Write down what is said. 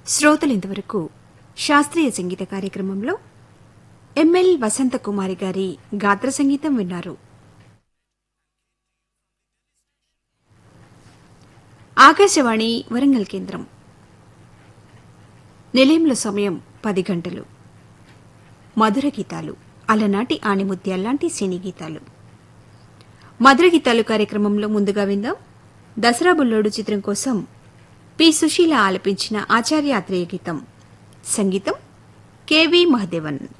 శ్రోతలు ఇంతవరకు శాస్త్రీయ సంగీత కార్యక్రమంలో ఎంఎల్ వసంతకుమారి గారి గాత్ర సంగీతం విన్నారు ఆకాశవాణి వరంగల్ కేంద్రం నిలయంలో సమయం పది గంటలు మధుర గీతాలు అలనాటి ఆణిముత్యాల్లాంటి సినీ గీతాలు మధుర గీతాలు కార్యక్రమంలో ముందుగా విందాం దసరా బుల్లోడు చిత్రం కోసం పి సుశీల ఆలపించిన ఆచార్య ఆత్రేయ గీతం సంగీతం కెవి మహదేవన్